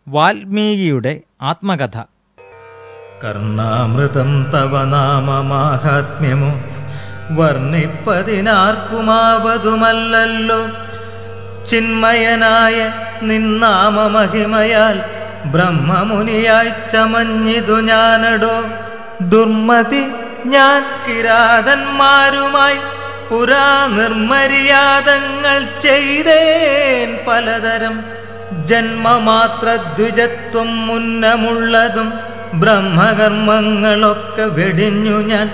വാൽമീകിയുടെ ആത്മകഥ കർണാമൃതം തവ നാമമാഹാത്മ്യമോ വർണ്ണിപ്പതിനാർക്കുമാവതുമല്ലല്ലോ ചിന്മയനായ നിന്നാമമഹിമയാൽ ബ്രഹ്മമുനിയായി ചമഞ്ഞിതു ഞാനടോ ദുർമതി ഞാൻ കിരാതന്മാരുമായി പുരാ നിർമര്യാദങ്ങൾ ചെയ്തേൻ പലതരം ജന്മമാത്രദ്വിജത്വം മുന്നമുള്ളതും ബ്രഹ്മകർമ്മങ്ങളൊക്കെ വെടിഞ്ഞു ഞാൻ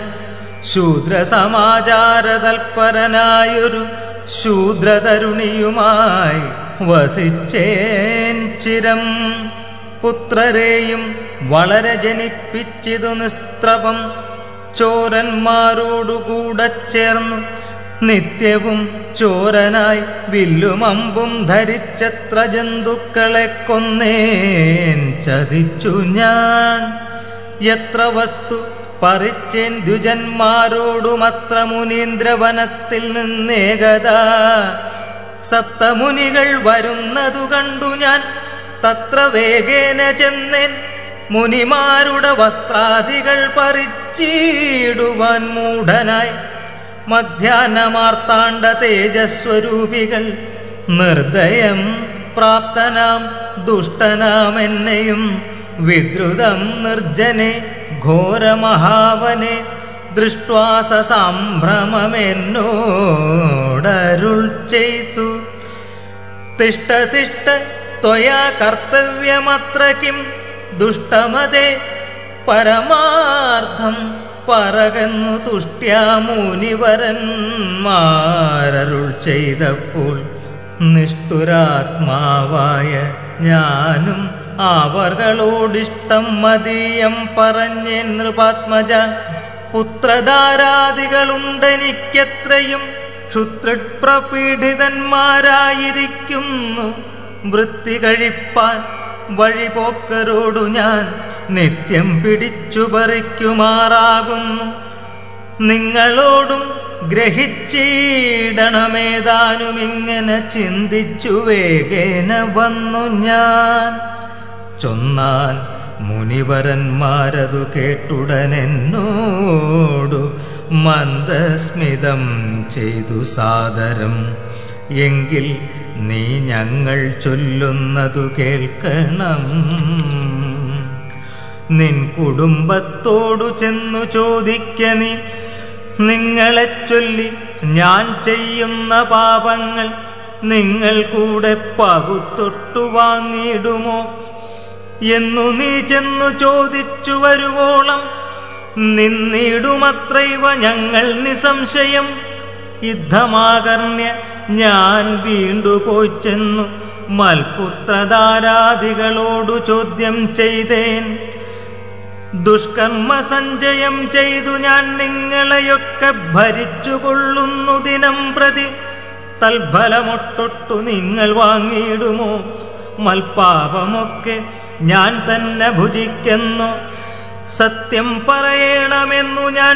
ശൂദ്രസമാചാരതൽപരനായൊരു ശൂദ്രതരുണിയുമായി വസിച്ചേൻ ചിരം പുത്രരെയും വളരെ ജനിപ്പിച്ചിതു നിസ്ത്രപം ചോരന്മാരോടുകൂടെ ചേർന്നു നിത്യവും ചോരനായി വില്ലും അമ്പും ധരിച്ചത്ര ജന്തുക്കളെ കൊന്നേൻ ചതിച്ചു ഞാൻ എത്ര വസ്തു പറിച്ചേൻ ദ്വിജന്മാരോടുമത്ര മുനീന്ദ്രവനത്തിൽ നിന്നേകതാ സപ്തമുനികൾ വരുന്നതു കണ്ടു ഞാൻ തത്ര വേഗേന ചെന്നേൻ മുനിമാരുടെ വസ്ത്രാദികൾ പറിച്ചിടുവാൻ മൂഢനായി മധ്യാഹ്നമാർത്താണ്ഡ തേജസ്വരൂപികൾ നിർദ്ദയം പ്രാപ്തനാം ദുഷ്ടനാം എന്നെയും വിദ്രുതം നിർജനെ ഘോരമഹാവനെ ദൃഷ്ട്വാസ സംഭ്രമമെന്നോടരുൾ ചെയ്തു തിഷ്ട തിഷ്ട ത്വയാ കർത്തവ്യമത്ര കിം ദുഷ്ടമതേ പരമാർത്ഥം പറകന്നു തുഷ്ട്യാമൂനിവരന്മാരരുൾ ചെയ്തപ്പോൾ നിഷ്ഠുരാത്മാവായ ഞാനും അവർകളോടിഷ്ടം മതീയം പറഞ്ഞേൻ നൃപാത്മജ പുത്രധാരാദികളുണ്ടെനിക്കെത്രയും ക്ഷുത്രപ്രപീഡിതന്മാരായിരിക്കുന്നു വൃത്തി കഴിപ്പാൻ വഴിപോക്കരോടു ഞാൻ നിത്യം പിടിച്ചു പറിക്കുമാറാകുന്നു നിങ്ങളോടും ഗ്രഹിച്ചിടണമേതാനും ഇങ്ങനെ ചിന്തിച്ചു വേഗേന വന്നു ഞാൻ ചൊന്നാൽ മുനിവരന്മാരതു കേട്ടുടനെന്നോടു മന്ദസ്മിതം ചെയ്തു സാദരം എങ്കിൽ നീ ഞങ്ങൾ ചൊല്ലുന്നതു കേൾക്കണം നിൻ കുടുംബത്തോടു ചെന്നു ചോദിക്ക നീ നിങ്ങളെ ചൊല്ലി ഞാൻ ചെയ്യുന്ന പാപങ്ങൾ നിങ്ങൾ കൂടെ പകുത്തൊട്ടു വാങ്ങിയിടുമോ എന്നു നീ ചെന്നു ചോദിച്ചു വരുവോളം നിന്നിടുമത്രൈവ ഞങ്ങൾ നിസംശയം യുദ്ധമാകർണ്യ ഞാൻ വീണ്ടു പോയി ചെന്നു മൽപുത്രധാരാദികളോടു ചോദ്യം ചെയ്തേൻ ദുഷ്കർമ്മ സഞ്ചയം ചെയ്തു ഞാൻ നിങ്ങളെയൊക്കെ ഭരിച്ചു കൊള്ളുന്നു ദിനം പ്രതി തൽഫലമൊട്ടൊട്ടു നിങ്ങൾ വാങ്ങിയിടുമോ മൽപാപമൊക്കെ ഞാൻ തന്നെ ഭുജിക്കുന്നു സത്യം പറയണമെന്നു ഞാൻ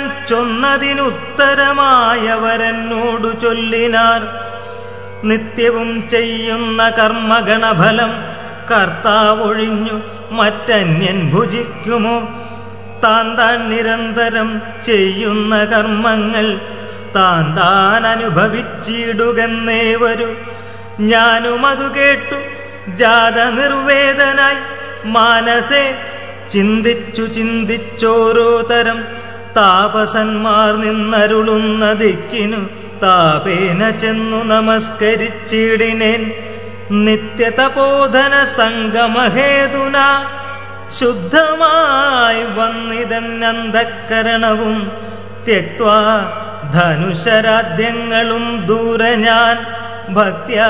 ചൊന്നതിനുത്തരമായവരെന്നോടു ചൊല്ലിനാർ നിത്യവും ചെയ്യുന്ന കർമ്മഗണഫലം കർത്താവൊഴിഞ്ഞു മറ്റന്യൻ ഭുജിക്കുമോ താൻ താൻ നിരന്തരം ചെയ്യുന്ന കർമ്മങ്ങൾ താൻ താൻ അനുഭവിച്ചിടുകെന്നേ വരൂ ഞാനും അത് കേട്ടു ജാത നിർവേദനായി മാനസേ ചിന്തിച്ചു ചിന്തിച്ചോരോ തരം താപസന്മാർ നിന്നരുളുന്ന ദിക്കിനു താപേന ചെന്നു നമസ്കരിച്ചിടിനേൻ നിത്യതപോധന സംഗമഹേതുന ശുദ്ധമായി വന്നിതന്നന്തക്കരണവും ത്യക്വാ ധനുഷരാദ്യങ്ങളും ദൂരെ ഞാൻ ഭക്ത്യാ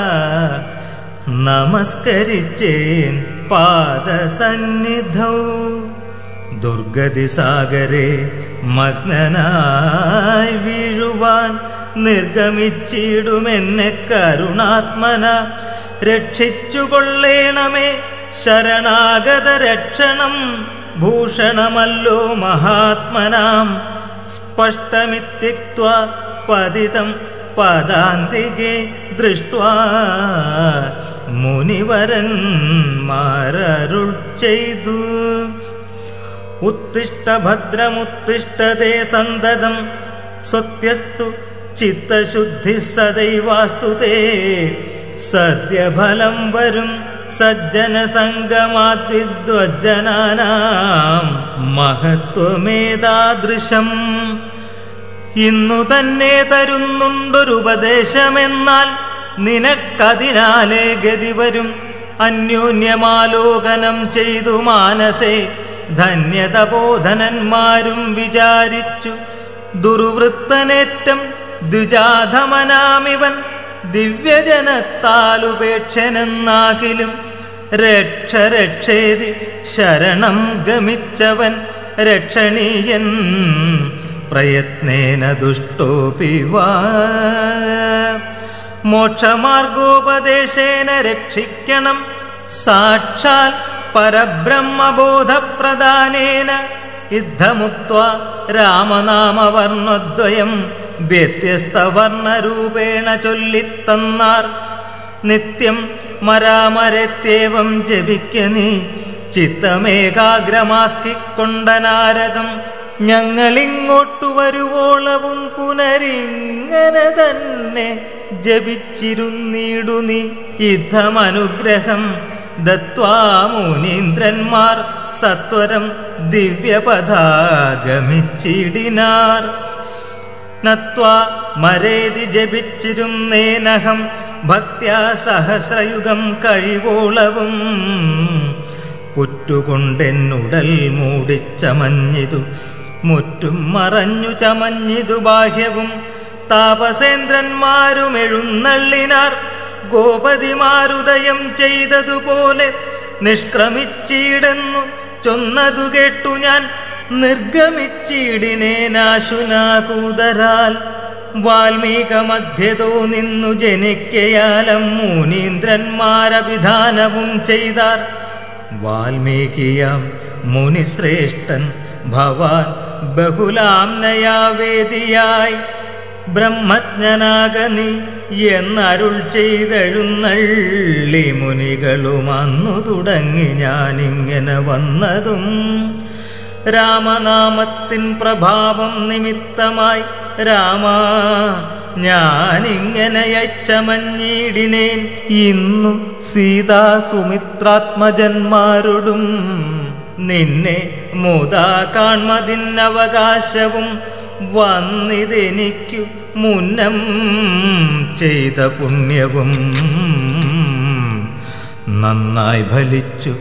നമസ്കരിച്ചേൻ പാദസന്നിധൗ ദുർഗതി സാഗരെ മഗ്നനായി വീഴുവാൻ നിർഗമിച്ചിടുമെന്നെ കരുണാത്മന രക്ഷിച്ചുകൊള്ളേണമേ ശരണാഗത രക്ഷണം ഭൂഷണമല്ലോ മഹാത്മനാം സ്പഷ്ടമിത്യുക്വാ പതിതം പദാന്തികെ ദൃഷ്ട്വാ മുനിവരന്മാരരുൾ ചെയ്തു ഉത്തിഷ്ട ഭദ്രമുത്തിഷ്ടതേ സന്തതം സ്വത്യസ്തു ചിത്തശുദ്ധി സദൈവാസ്തു തേ സദ്യഫലം വരും സജ്ജന സംഗമാദ്വിദ്വജ്ജനാനാം മഹത്വമേതാദൃശം ഇന്നു തന്നെ തരുന്നുണ്ടൊരുപദേശമെന്നാൽ നിനക്കതിനാലേ ഗതി വരും അന്യോന്യമാലോകനം ചെയ്തു മാനസേ ധന്യതബോധനന്മാരും വിചാരിച്ചു ദുർവൃത്തനേറ്റം ദ്വിജാധമനാമിവൻ ദിവ്യജനത്താലുപേക്ഷനെന്നാകിലും രക്ഷ രക്ഷേതി ശരണം ഗമിച്ചവൻ രക്ഷണീയൻ പ്രയത്നേന ദുഷ്ടോപി വാ മോക്ഷമാർഗോപദേശേന രക്ഷിക്കണം സാക്ഷാൽ പരബ്രഹ്മബോധപ്രദാനേന യുദ്ധമുക്ത രാമനാമവർണ്ണദ്വയം വ്യത്യസ്തവർണ്ണരൂപേണ ചൊല്ലിത്തന്നാർ നിത്യം മരാമരത്യേവം ജപിക്ക നീ ചിത്തമേകാഗ്രമാക്കിക്കൊണ്ട നാരദം ഞങ്ങളിങ്ങോട്ടു വരുവോളവും പുനരിങ്ങനെ തന്നെ ജപിച്ചിരുന്നീടു നീ യുദ്ധമനുഗ്രഹം ദത്വാ മുനീന്ദ്രന്മാർ സത്വരം ദിവ്യപഥാഗമിച്ചിടിനാർ നത്വാ മരേതി ജപിച്ചിരുന്നേനഹം ഭക്ത്യാ സഹസ്രയുഗം കഴിവോളവും പുറ്റുകൊണ്ടെന്നുടൽ മൂടിച്ചമഞ്ഞിതു മുറ്റും മറഞ്ഞു ചമഞ്ഞിതു ബാഹ്യവും താപസേന്ദ്രന്മാരും എഴുന്നള്ളിനാർ ഗോപതിമാരുദയം ചെയ്തതുപോലെ നിഷ്ക്രമിച്ചിടുന്നു ചൊന്നതു കേട്ടു ഞാൻ നിർഗമിച്ചിടിനേനാശുനാകൂതരാൽ വാൽമീക മധ്യതോ നിന്നു ജനിക്കയാലം മുനീന്ദ്രന്മാരഭിധാനവും ചെയ്താർ വാൽമീകിയാം മുനിശ്രേഷ്ഠൻ ഭവാൻ ബഹുലാംനയാവേദിയായി ബ്രഹ്മജ്ഞനാകനി എന്നരുൾ ചെയ്തെഴുന്നള്ളി മുനികളും അന്നു തുടങ്ങി ഞാനിങ്ങനെ വന്നതും രാമനാമത്തിൻ പ്രഭാവം നിമിത്തമായി രാമ ഞാനിങ്ങനെ യച്ചമഞ്ഞിടിനേൻ ഇന്നു സീതാ സുമിത്രാത്മജന്മാരോടും നിന്നെ മുതാ കാൺമതിനവകാശവും വന്നിതെനിക്കു മുന്നം ചെയ്ത പുണ്യവും നന്നായി ഫലിച്ചു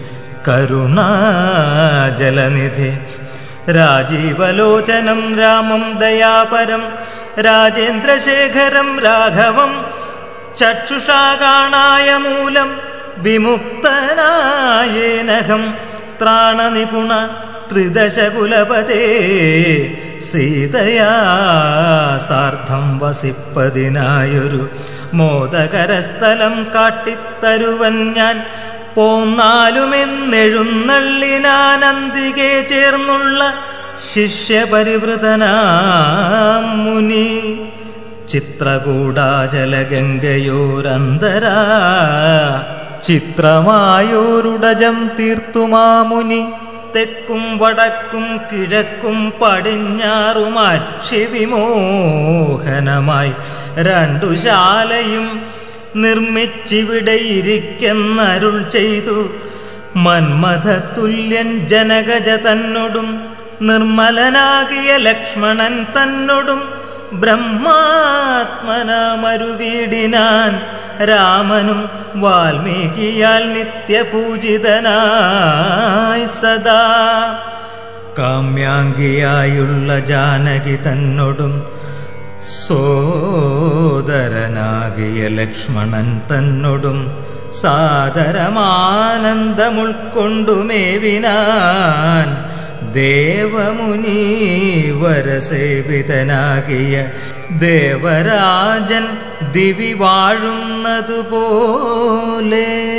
കരുണാജലനിധി രാജീവലോചനം രാമം ദയാപരം രാജേന്ദ്രശേഖരം രാഘവം ചക്ഷുഷാ കാണായ മൂലം വിമുക്തനായേനകം ത്രാണനിപുണ ത്രിദശകുലപതേ സീതയാ സാർദ്ധം വസിപ്പതിനായൊരു മോദകരസ്ഥലം കാട്ടിത്തരുവൻ ഞാൻ പോന്നാലുമെന്നെഴുന്നള്ളിനാനന്തികെ ചേർന്നുള്ള ശിഷ്യപരിവൃതനാം മുനി ചിത്രകൂടാചലഗംഗയോരന്തരാ ചിത്രമായോരുടജം തീർത്തുമാമുനി തെക്കും വടക്കും കിഴക്കും പടിഞ്ഞാറും അക്ഷിവിമോഹനമായി രണ്ടു ശാലയും നിർമ്മിച്ചിവിടെ ഇരിക്കെന്നരുൾ ചെയ്തു മന്മഥതുല്യൻ ജനകജ തന്നോടും നിർമ്മലനാകിയ ലക്ഷ്മണൻ തന്നോടും ബ്രഹ്മാത്മനാമരുവീടിനാൻ രാമനും വാൽമീകിയാൽ നിത്യപൂജിതനായി സദാ കാമ്യാംഗിയായുള്ള ജാനകി തന്നോടും സോദരനാകിയ ലക്ഷ്മണൻ തന്നോടും സാദരമാനന്ദമുൾക്കൊണ്ടുമേവിനാൻ ദേവമുനീവരസേവിതനാകിയ ദേവരാജൻ ദിവി വാഴുന്നതുപോലെ